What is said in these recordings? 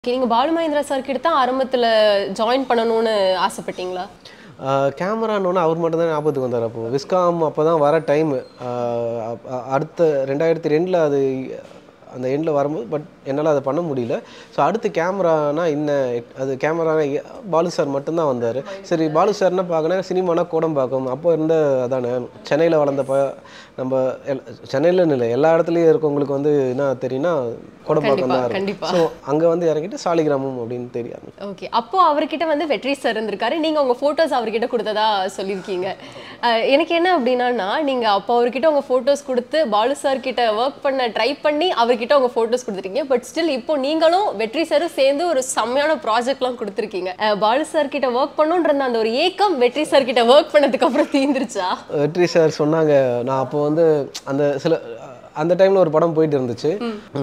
நீங்க பாலு மகேந்திரா சார் கிட்ட தான் ஆரம்பத்துல ஜாயின் பண்ணணும்னு ஆசைப்பட்டீங்களா கேமரான்னு அவர் மட்டும் தான் ஞாபகத்துக்கு வந்தார் அப்போ விஸ்காம் அப்போ தான் வர டைமு அடுத்த ரெண்டாயிரத்தி ரெண்டில் அது அந்த எண்டில் வரும்போது பட் என்னால் அதை பண்ண முடியல ஸோ அடுத்து கேமரானா என்ன அது கேமரானா பாலு சார் மட்டும்தான் வந்தார் சரி பாலு சார்னா பார்க்கணும் சினிமானா கோடம்பாக்கம் அப்போ இருந்த அதானே சென்னையில் வளர்ந்தப்ப நம்ம எல் சென்னையிலன்னு இல்லை எல்லா இடத்துலையும் இருக்கவங்களுக்கு வந்து என்ன தெரியும்னா கோடம்பாக்கம் தான் கண்டிப்பா. இருக்கும் ஸோ அங்கே வந்து இறங்கிட்டு சாலிகிராமம் அப்படின்னு தெரியாது ஓகே அப்போ அவர்கிட்ட வந்து வெற்றி சார் இருந்திருக்காரு நீங்க உங்க போட்டோஸ் அவர்கிட்ட கொடுத்ததா சொல்லியிருக்கீங்க அஹ் எனக்கு என்ன அப்படின்னா நீங்க அப்போ அவர்கிட்ட உங்க போட்டோஸ் கொடுத்து பாலு சார் கிட்ட ஒர்க் பண்ண ட்ரை பண்ணி அவர்கிட்ட உங்க போட்டோஸ் கொடுத்துருக்கீங்க பட் ஸ்டில் இப்போ நீங்களும் வெற்றி சாரும் சேர்ந்து ஒரு செம்மையான ப்ராஜெக்ட்லாம் கொடுத்துருக்கீங்க அஹ் பாலு சார் கிட்ட ஒர்க் பண்ணுன்ற அந்த ஒரு ஏக்கம் வெற்றி சார் கிட்ட ஒர்க் பண்ணதுக்கு அப்புறம் தீந்துருச்சா வெற்றி சார் சொன்னாங்க நான் அப்போ வந்து அந்த சில அந்த டைமில் ஒரு படம் போயிட்டு இருந்துச்சு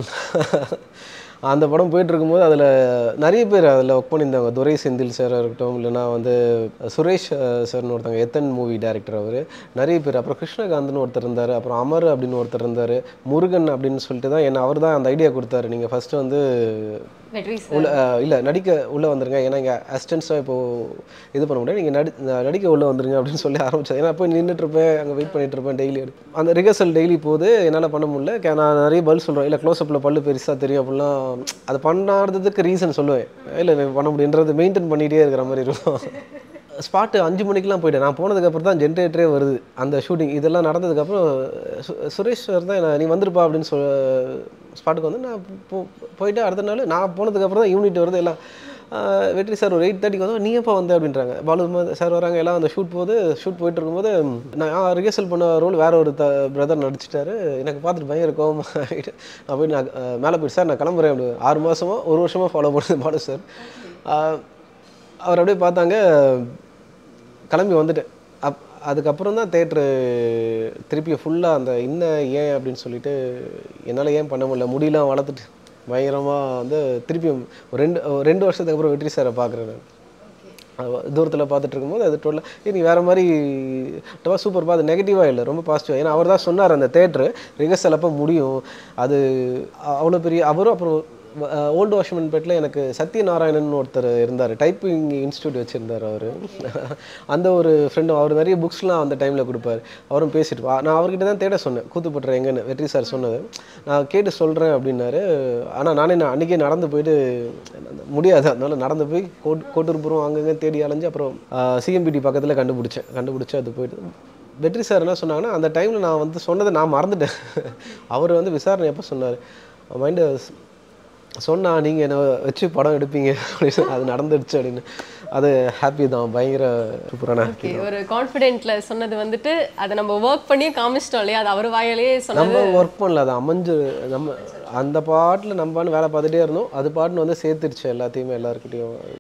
அந்த படம் போயிட்டு இருக்கும்போது அதில் நிறைய பேர் அதில் ஒர்க் பண்ணியிருந்தாங்க துரை செந்தில் சாராக இருக்கட்டும் இல்லைன்னா வந்து சுரேஷ் அஹ், சார்னு ஒருத்தங்க எத்தன் மூவி டைரக்டர் அவர் நிறைய பேர் அப்புறம் கிருஷ்ணகாந்த்னு ஒருத்தர் இருந்தார் அப்புறம் அமர் அப்படின்னு ஒருத்தர் இருந்தார் முருகன் அப்படின்னு சொல்லிட்டு தான் என்ன அவர் தான் அந்த ஐடியா கொடுத்தாரு நீங்கள் ஃபஸ்ட்டு வந்து வெற்றி சார் உள்ள அஹ், இல்ல நடிக்க உள்ள வந்துருங்க ஏன்னா இங்கே அசிஸ்டன்ஸாக இப்போ இது பண்ண முடியாது நீங்கள் நடி ந- நடிக்க உள்ள வந்துருங்க அப்படின்னு சொல்லி ஆரம்பிச்சது ஏன்னா போய் நின்றுட்டு இருப்பேன் அங்கே வெயிட் பண்ணிட்டு இருப்பேன் டெய்லி அந்த ரிஹர்சல் டெய்லி போகுது என்னால் பண்ண முடியல கே- நான் நிறைய பதில் சொல்கிறேன் இல்லை க்ளோஸ்அப்பில் பல்லு பெருசாக தெரியும் அப்படிலாம் அது பண்ணாததுக்கு ரீசன் சொல்லுவேன் இல்லை பண்ண முடியுன்றது மெயின்டைன் பண்ணிகிட்டே இருக்கிற மாதிரி இருக்கும் ஸ்பாட்டு அஞ்சு மணிக்கெலாம் போயிட்டேன் நான் போனதுக்கப்புறம் தான் ஜென்ரேட்டரே வருது அந்த ஷூட்டிங் இதெல்லாம் நடந்ததுக்கப்புறம் சு சுரேஷ் சார் தான் என்ன- நீ வந்துருப்பா அப்படின்னு சொல் ஸ்பாட்டுக்கு வந்து நான் போ போயிட்டு அடுத்த நாள் நான் போனதுக்கப்புறம் தான் யூனிட் வருது எல்லாம் ஆஹ் வெற்றி சார் ஒரு எயிட் தேர்ட்டிக்கு வந்து நீ எப்போ வந்த அப்படின்றாங்க பாலு சார் வராங்க எல்லாம் அந்த ஷூட் போகுது ஷூட் போயிட்டு இருக்கும்போது நான் ரிஹர்சல் பண்ண ரோல் வேற ஒரு த பிரதர் நடிச்சிட்டாரு எனக்கு பார்த்துட்டு பயங்கர கோவமா ஆயிட்டு நான் போய் நான் ஆஹ் மேலே போயிட்டு சார் நான் கிளம்புறேன் அப்படி ஆறு மாசமா ஒரு வருஷமா ஃபாலோ பண்ணுது பாலு சார் ஆஹ் அவர் அப்படியே பார்த்தாங்க கிளம்பி வந்துட்டேன் அப் அதுக்கப்புறம் தான் தேட்ரு திருப்பி ஃபுல்லாக அந்த இன்ன ஏன் அப்படின்னு சொல்லிட்டு என்னால் ஏன் பண்ண முடியல முடியெல்லாம் வளர்த்துட்டு பயங்கரமாக வந்து திருப்பியும் ஒரு ரெண்டு ஒரு ரெண்டு வருஷத்துக்கு அப்புறம் வெற்றி சாரை பார்க்குறேன் நான் தூரத்தில் பார்த்துட்டு இருக்கும்போது அது டோட்டலாக நீ வேறு மாதிரி சூப்பர் அது நெகட்டிவாக இல்லை ரொம்ப பாசிட்டிவாக ஏன்னா அவர் தான் சொன்னார் அந்த தேட்ரு ரிஹர்சல் அப்போ முடியும் அது அவ்வளோ பெரிய அவரும் அப்புறம் ஓல்டு வாஷ்மன்பேட்டில் எனக்கு சத்யநாராயணன் ஒருத்தர் இருந்தார் டைப்பிங் இன்ஸ்டியூட் வச்சுருந்தார் அவர் அந்த ஒரு ஃப்ரெண்டும் அவர் நிறைய புக்ஸ்லாம் அந்த டைமில் கொடுப்பாரு அவரும் பேசிட்டு வா- நான் அவர்கிட்ட தான் தேட சொன்னேன் கூத்துப்பட்டுற எங்கன்னு வெற்றி சார் சொன்னது நான் கேட்டு சொல்கிறேன் அப்படின்னாரு ஆனால் நானே நான் அன்றைக்கே நடந்து போயிட்டு முடியாது அதனால நடந்து போய் கோட் கோட்டூர்புரம் அங்கங்கே தேடி அலைஞ்சு அப்புறம் சிஎம்பிடி பக்கத்தில் கண்டுபிடிச்சேன் கண்டுபிடிச்சி அது போயிட்டு வெற்றி சார் என்ன சொன்னாங்கன்னா அந்த டைமில் நான் வந்து சொன்னதை நான் மறந்துட்டேன் அவர் வந்து விசாரணை எப்போ சொன்னார் மைண்டு சொன்னா நீங்கள் என்ன வச்சு படம் எடுப்பீங்க அப்படின்னு அது நடந்துடுச்சு அப்படின்னு அது ஹாப்பி தான் பயங்கர சூப்பரான ஹாப்பி Okay, ஒரு கான்ஃபிடென்ட்ல சொன்னது வந்துட்டு அதை நம்ம ஒர்க் பண்ணி காமிச்சிட்டோம் இல்லையா அது அவர் வாயாலேயே சொன்னது நம்ம ஒர்க் பண்ணல அது அமைஞ்சு நம்ம அந்த பாட்டில் நம்ம பாட்டு வேலை பார்த்துட்டே இருந்தோம் அது பாட்டுன்னு வந்து சேர்த்துருச்சு எல்லாத்தையுமே எல்லாருக்கிட்டையும்